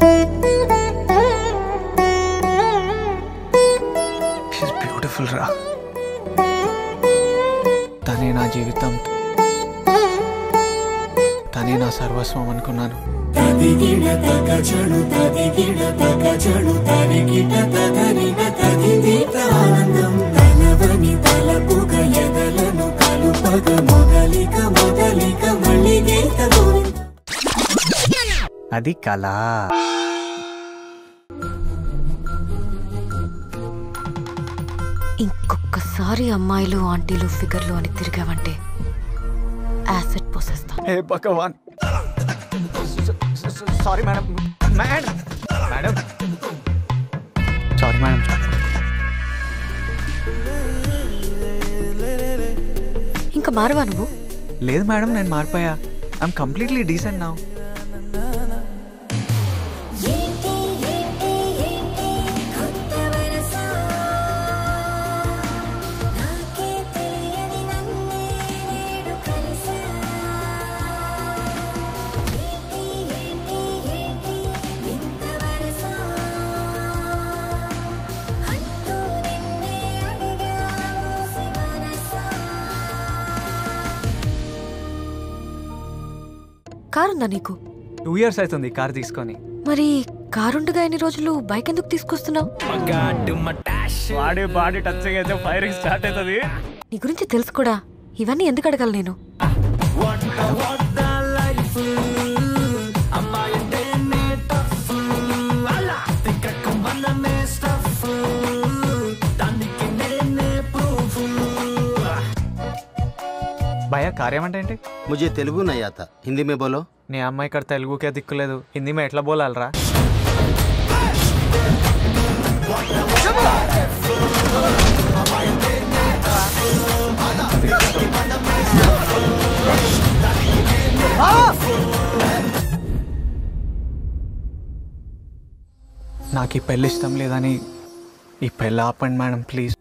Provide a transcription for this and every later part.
she's beautiful రా తనే నా జీవితం తనే నా సర్వస్వం అనుకున్నాను తదిగిడ తగ చెడు తదిగిడ తగ చెడు తరిగిట తదరిన తదిదీత ఆనందం తలవని తలపుగ ఎదలను కలుపగ మొదలిక మొదలిక మళ్ళీ గీత గోవింద అది కళ ఇంకొకసారి అమ్మాయిలు ఆంటీలు ఫిగర్లు అని తిరిగావంటే యాసిడ్ పోసేస్తా hey Bhagwan sorry madam madam madam sorry madam ఇంకా మారవా నువ్వు లేదు మేడం నేను మారిపోయా ఐఎమ్ కంప్లీట్లీ డీసెంట్ నా కారుందా నీకు టూ ఇయర్స్ అవుతుంది కార్ తీసుకొని మరి కారుండగా ఎన్ని రోజులు బైక్ ఎందుకు తీసుకొస్తున్నావు వాడి బాడీ టచ్ అయితే ఫైరింగ్ స్టార్ట్ అవుతుంది నీ గురించి తెలుసు కూడా ఇవన్నీ ఎందుకు అడగాలి నేను భయ కార్యం అంటే ఏంటి मुझे तेलुगु नहीं आता हिंदी में बोलो నీ అమ్మాయి ఇక్కడ తెలుగుకే దిక్కులేదు హిందీ మే ఎట్లా బోలాలరా నాకు ఈ పెళ్ళి ఇష్టం లేదని ఈ పెళ్ళి ఆపండి మేడం ప్లీజ్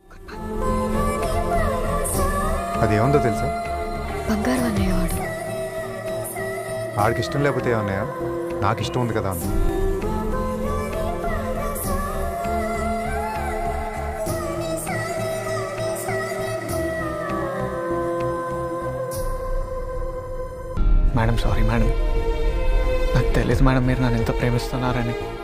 అది ఏముందో తెలుసా బంగారం అనేవాడు ఆడికి ఇష్టం లేకపోతే ఏమన్నాయా నాకు ఇష్టం ఉంది కదా అన్న మేడం సారీ మేడం నాకు తెలియదు మేడం మీరు నన్ను ఎంత ప్రేమిస్తున్నారని